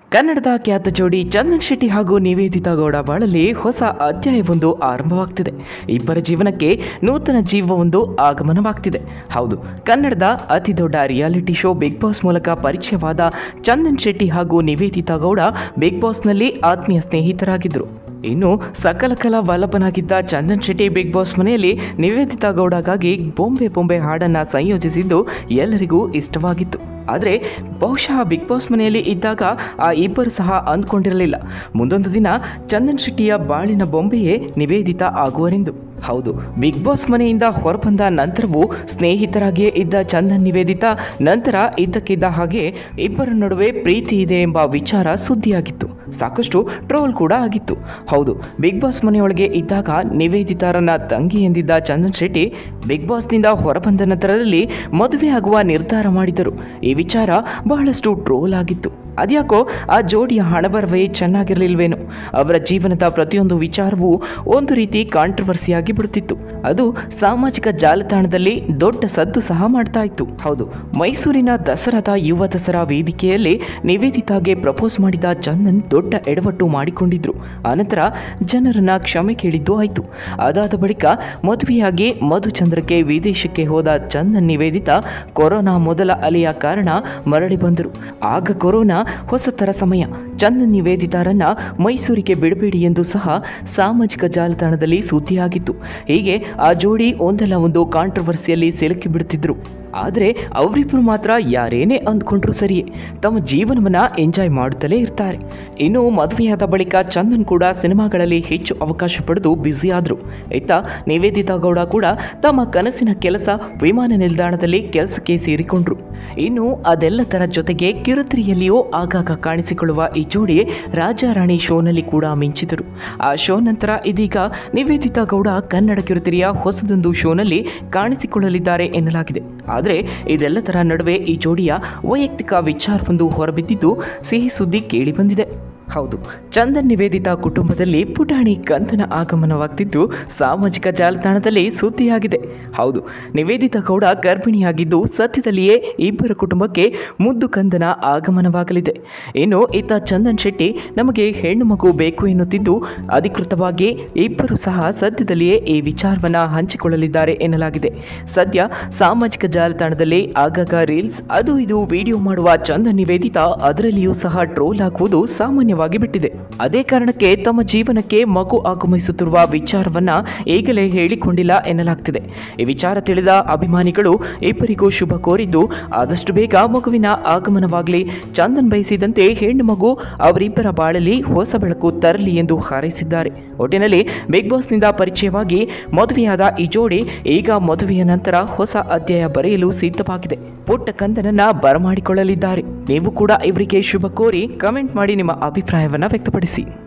ಕನ್ನಡದ ಖ್ಯಾತ ಜೋಡಿ ಚಂದನ್ ಶೆಟ್ಟಿ ಹಾಗೂ ನಿವೇದಿತಾ ಗೌಡ ಬಾಳಲ್ಲಿ ಹೊಸ ಅಧ್ಯಾಯವೊಂದು ಆರಂಭವಾಗ್ತಿದೆ ಇಬ್ಬರ ಜೀವನಕ್ಕೆ ನೂತನ ಜೀವವೊಂದು ಆಗಮನವಾಗ್ತಿದೆ ಹೌದು ಕನ್ನಡದ ಅತಿ ದೊಡ್ಡ ರಿಯಾಲಿಟಿ ಶೋ ಬಿಗ್ ಬಾಸ್ ಮೂಲಕ ಪರಿಚಯವಾದ ಚಂದನ್ ಶೆಟ್ಟಿ ಹಾಗೂ ನಿವೇದಿತಾ ಗೌಡ ಬಿಗ್ ಬಾಸ್ನಲ್ಲಿ ಆತ್ಮೀಯ ಸ್ನೇಹಿತರಾಗಿದ್ದರು ಇನ್ನು ಸಕಲ ಕಲಾ ವಲ್ಲಭನಾಗಿದ್ದ ಚಂದನ್ ಶೆಟ್ಟಿ ಬಿಗ್ ಬಾಸ್ ಮನೆಯಲ್ಲಿ ನಿವೇದಿತಾ ಗೌಡಗಾಗಿ ಬೊಂಬೆ ಬೊಂಬೆ ಹಾಡನ್ನು ಸಂಯೋಜಿಸಿದ್ದು ಎಲ್ಲರಿಗೂ ಇಷ್ಟವಾಗಿತ್ತು ಆದರೆ ಬಹುಶಃ ಬಿಗ್ ಬಾಸ್ ಮನೆಯಲ್ಲಿ ಇದ್ದಾಗ ಆ ಇಬ್ಬರು ಸಹ ಅಂದ್ಕೊಂಡಿರಲಿಲ್ಲ ಮುಂದೊಂದು ದಿನ ಚಂದನ್ ಶೆಟ್ಟಿಯ ಬಾಳಿನ ಬೊಂಬೆಯೇ ನಿವೇದಿತಾ ಆಗುವರೆಂದು ಹೌದು ಬಿಗ್ ಬಾಸ್ ಮನೆಯಿಂದ ಹೊರಬಂದ ನಂತರವೂ ಸ್ನೇಹಿತರಾಗಿಯೇ ಇದ್ದ ಚಂದನ್ ನಿವೇದಿತಾ ನಂತರ ಇದ್ದಕ್ಕಿದ್ದ ಹಾಗೆ ಇಬ್ಬರ ನಡುವೆ ಪ್ರೀತಿ ಇದೆ ಎಂಬ ವಿಚಾರ ಸುದ್ದಿಯಾಗಿತ್ತು ಸಾಕಷ್ಟು ಟ್ರೋಲ್ ಕೂಡ ಆಗಿತ್ತು ಹೌದು ಬಿಗ್ ಬಾಸ್ ಮನೆಯೊಳಗೆ ಇದ್ದಾಗ ನಿವೇದಿತಾರನ್ನ ತಂಗಿ ಎಂದಿದ್ದ ಚಂದನ್ ಶೆಟ್ಟಿ ಬಿಗ್ ಬಾಸ್ನಿಂದ ಹೊರಬಂದ ನಂತರದಲ್ಲಿ ಮದುವೆಯಾಗುವ ನಿರ್ಧಾರ ಮಾಡಿದರು ಈ ವಿಚಾರ ಬಹಳಷ್ಟು ಟ್ರೋಲ್ ಆಗಿತ್ತು ಅದ್ಯಾಕೋ ಆ ಜೋಡಿಯ ಹಣಬರವೇ ಚೆನ್ನಾಗಿರಲಿಲ್ವೇನೋ ಅವರ ಜೀವನದ ಪ್ರತಿಯೊಂದು ವಿಚಾರವೂ ಒಂದು ರೀತಿ ಕಾಂಟ್ರವರ್ಸಿಯಾಗಿ ಬಿಡುತ್ತಿತ್ತು ಅದು ಸಾಮಾಜಿಕ ಜಾಲತಾಣದಲ್ಲಿ ದೊಡ್ಡ ಸದ್ದು ಸಹ ಮಾಡ್ತಾ ಇತ್ತು ಹೌದು ಮೈಸೂರಿನ ದಸರಾದ ಯುವ ದಸರಾ ವೇದಿಕೆಯಲ್ಲಿ ನಿವೇದಿತಾಗೆ ಪ್ರಪೋಸ್ ಮಾಡಿದ ಚಂದನ್ ದೊಡ್ಡ ಎಡವಟ್ಟು ಮಾಡಿಕೊಂಡಿದ್ರು ಆನಂತರ ಜನರನ್ನ ಕ್ಷಮೆ ಕೇಳಿದ್ದು ಆಯಿತು ಅದಾದ ಬಳಿಕ ಮದುವೆಯಾಗಿ ಮಧುಚಂದ್ರಕ್ಕೆ ವಿದೇಶಕ್ಕೆ ಹೋದ ಚಂದನ್ ನಿವೇದಿತಾ ಕೊರೋನಾ ಮೊದಲ ಅಲೆಯ ಕಾರಣ ಮರಳಿ ಬಂದರು ಆಗ ಕೊರೋನಾ ಹೊಸತರ ಸಮಯ ಚಂದನ್ ನಿವೇದಿತಾರನ್ನ ಮೈಸೂರಿಗೆ ಬಿಡಬೇಡಿ ಎಂದು ಸಹ ಸಾಮಾಜಿಕ ಜಾಲತಾಣದಲ್ಲಿ ಸುದ್ದಿಯಾಗಿತ್ತು ಹೀಗೆ ಆ ಜೋಡಿ ಒಂದಲ್ಲ ಒಂದು ಕಾಂಟ್ರವರ್ಸಿಯಲ್ಲಿ ಸಿಲುಕಿ ಬಿಡುತ್ತಿದ್ರು ಆದರೆ ಅವರಿಬ್ಬರು ಮಾತ್ರ ಯಾರೇನೇ ಅಂದ್ಕೊಂಡ್ರು ಸರಿಯೇ ತಮ್ಮ ಜೀವನವನ್ನ ಎಂಜಾಯ್ ಮಾಡುತ್ತಲೇ ಇರ್ತಾರೆ ಇನ್ನು ಮದುವೆಯಾದ ಬಳಿಕ ಚಂದನ್ ಕೂಡ ಸಿನಿಮಾಗಳಲ್ಲಿ ಹೆಚ್ಚು ಅವಕಾಶ ಪಡೆದು ಬ್ಯುಸಿ ಆದರು ಇತ್ತ ನಿವೇದಿತಾ ಗೌಡ ಕೂಡ ತಮ್ಮ ಕನಸಿನ ಕೆಲಸ ವಿಮಾನ ನಿಲ್ದಾಣದಲ್ಲಿ ಕೆಲಸಕ್ಕೆ ಸೇರಿಕೊಂಡ್ರು ಇನ್ನು ಅದೆಲ್ಲದರ ಜೊತೆಗೆ ಕಿರುತೆರೆಯಲ್ಲಿಯೂ ಆಗಾಗ ಕಾಣಿಸಿಕೊಳ್ಳುವ ಈ ಜೋಡಿ ರಾಜಾರಾಣಿ ಶೋನಲ್ಲಿ ಕೂಡ ಮಿಂಚಿದರು ಆ ಶೋ ನಂತರ ಇದೀಗ ನಿವೇದಿತಾ ಗೌಡ ಕನ್ನಡ ಕಿರುತೆರೆಯ ಹೊಸದೊಂದು ಶೋನಲ್ಲಿ ಕಾಣಿಸಿಕೊಳ್ಳಲಿದ್ದಾರೆ ಎನ್ನಲಾಗಿದೆ ಆದರೆ ಇದೆಲ್ಲದರ ನಡುವೆ ಈ ಜೋಡಿಯ ವೈಯಕ್ತಿಕ ವಿಚಾರವೊಂದು ಹೊರಬಿದ್ದಿದ್ದು ಸಿಹಿ ಸುದ್ದಿ ಕೇಳಿಬಂದಿದೆ ಹೌದು ಚಂದನ್ ನಿವೇದಿತಾ ಕುಟುಂಬದಲ್ಲಿ ಪುಟಾಣಿ ಕಂದನ ಆಗಮನವಾಗ್ತಿದ್ದು ಸಾಮಾಜಿಕ ಜಾಲತಾಣದಲ್ಲಿ ಸುದ್ದಿಯಾಗಿದೆ ಹೌದು ನಿವೇದಿತಾ ಗೌಡ ಗರ್ಭಿಣಿಯಾಗಿದ್ದು ಸದ್ಯದಲ್ಲಿಯೇ ಇಬ್ಬರ ಕುಟುಂಬಕ್ಕೆ ಮುದ್ದು ಕಂದನ ಆಗಮನವಾಗಲಿದೆ ಇನ್ನು ಇತ್ತ ಚಂದನ್ ಶೆಟ್ಟಿ ನಮಗೆ ಹೆಣ್ಣು ಮಗು ಬೇಕು ಎನ್ನುತ್ತಿದ್ದು ಅಧಿಕೃತವಾಗಿ ಇಬ್ಬರು ಸಹ ಸದ್ಯದಲ್ಲಿಯೇ ಈ ವಿಚಾರವನ್ನು ಹಂಚಿಕೊಳ್ಳಲಿದ್ದಾರೆ ಎನ್ನಲಾಗಿದೆ ಸದ್ಯ ಸಾಮಾಜಿಕ ಜಾಲತಾಣದಲ್ಲಿ ಆಗಾಗ ರೀಲ್ಸ್ ಅದು ಇದು ವಿಡಿಯೋ ಮಾಡುವ ಚಂದನ್ ನಿವೇದಿತಾ ಅದರಲ್ಲಿಯೂ ಸಹ ಟ್ರೋಲ್ ಆಗುವುದು ಸಾಮಾನ್ಯವಾಗಿ ಬಿಟ್ಟಿದೆ ಅದೇ ಕಾರಣಕ್ಕೆ ತಮ್ಮ ಜೀವನಕ್ಕೆ ಮಗು ಆಗಮಿಸುತ್ತಿರುವ ವಿಚಾರವನ್ನ ಈಗಲೇ ಹೇಳಿಕೊಂಡಿಲ್ಲ ಎನ್ನಲಾಗ್ತಿದೆ ಈ ವಿಚಾರ ತಿಳಿದ ಅಭಿಮಾನಿಗಳು ಇಬ್ಬರಿಗೂ ಶುಭ ಕೋರಿದ್ದು ಆದಷ್ಟು ಬೇಗ ಮಗುವಿನ ಆಗಮನವಾಗಲಿ ಚಂದನ್ ಬಯಸಿದಂತೆ ಹೆಣ್ಣು ಮಗು ಅವರಿಬ್ಬರ ಬಾಳಲ್ಲಿ ಹೊಸ ಬೆಳಕು ತರಲಿ ಎಂದು ಹಾರೈಸಿದ್ದಾರೆ ಒಟ್ಟಿನಲ್ಲಿ ಬಿಗ್ ಬಾಸ್ನಿಂದ ಪರಿಚಯವಾಗಿ ಮದುವೆಯಾದ ಈ ಜೋಡಿ ಈಗ ಮದುವೆಯ ನಂತರ ಹೊಸ ಅಧ್ಯಾಯ ಬರೆಯಲು ಸಿದ್ಧವಾಗಿದೆ ಪುಟ್ಟ ಕಂದನನ್ನ ಬರಮಾಡಿಕೊಳ್ಳಲಿದ್ದಾರೆ ನೀವು ಕೂಡ ಇವರಿಗೆ ಶುಭ ಕೋರಿ ಕಮೆಂಟ್ ಮಾಡಿ ನಿಮ್ಮ ಅಭಿಪ್ರಾಯವನ್ನ ವ್ಯಕ್ತಪಡಿಸಿ